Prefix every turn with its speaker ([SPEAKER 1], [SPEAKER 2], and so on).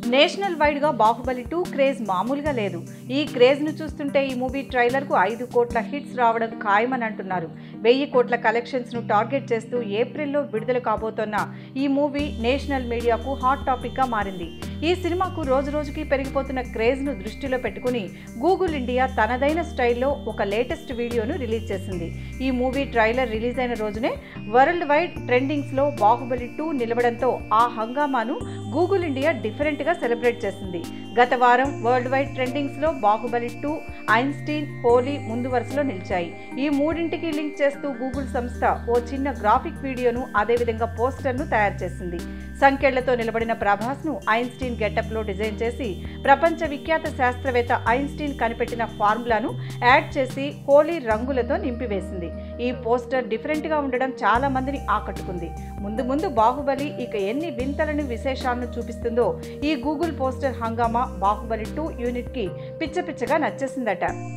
[SPEAKER 1] national wide గా Baahubali two craze మామూలుగా లేదు ఈ క్రేజ్ ను చూస్తుంటే ఈ మూవీ ట్రైలర్ కు ఐదు కోట్ల హిట్స్ రావడం ఖాయమని అంటున్నారు వెయ్యి కోట్ల కలెక్షన్స్ ను టార్గెట్ చేస్తూ ఏప్రిల్లో విడుదల కాబోతున్న ఈ మూవీ నేషనల్ మీడియాకు హాట్ టాపిక్ గా మారింది ఈ సినిమాకు రోజు రోజుకి పెరిగిపోతున్న క్రేజ్ ను దృష్టిలో పెట్టుకుని గూగుల్ ఇండియా తనదైన స్టైల్లో ఒక లేటెస్ట్ వీడియోను రిలీజ్ చేసింది ఈ మూవీ ట్రైలర్ రిలీజ్ అయిన రోజునే వరల్డ్ వైడ్ ట్రెండింగ్స్ లో బాహుబలి టూ నిలవడంతో ఆ హంగామాను గూగుల్ ఇండియా డిఫరెంట్ గా సెలబ్రేట్ చేసింది గత వారం వరల్డ్ వైడ్ ట్రెండింగ్స్ లో బాహుబలి టూ ఐన్స్టీన్ హోలీ ముందు వరుసలో నిలిచాయి ఈ మూడింటికి లింక్ చేస్తూ గూగుల్ సంస్థ ఓ చిన్న గ్రాఫిక్ వీడియోను అదేవిధంగా పోస్టర్ను తయారు చేసింది సంఖ్యలతో నిలబడిన ప్రభాస్ను ఐన్స్టీన్ గెటప్లో డిజైన్ చేసి ప్రపంచ విఖ్యాత శాస్త్రవేత్త ఐన్స్టీన్ కనిపెట్టిన ఫార్ములాను యాడ్ చేసి హోలీ రంగులతో నింపివేసింది ఈ పోస్టర్ డిఫరెంట్గా ఉండడం చాలా మందిని ఆకట్టుకుంది ముందు ముందు బాహుబలి ఇక ఎన్ని వింతలను విశేషాలను చూపిస్తుందో ఈ గూగుల్ పోస్టర్ హంగామా బాహుబలి టూ యూనిట్కి పిచ్చ పిచ్చగా నచ్చేసిందట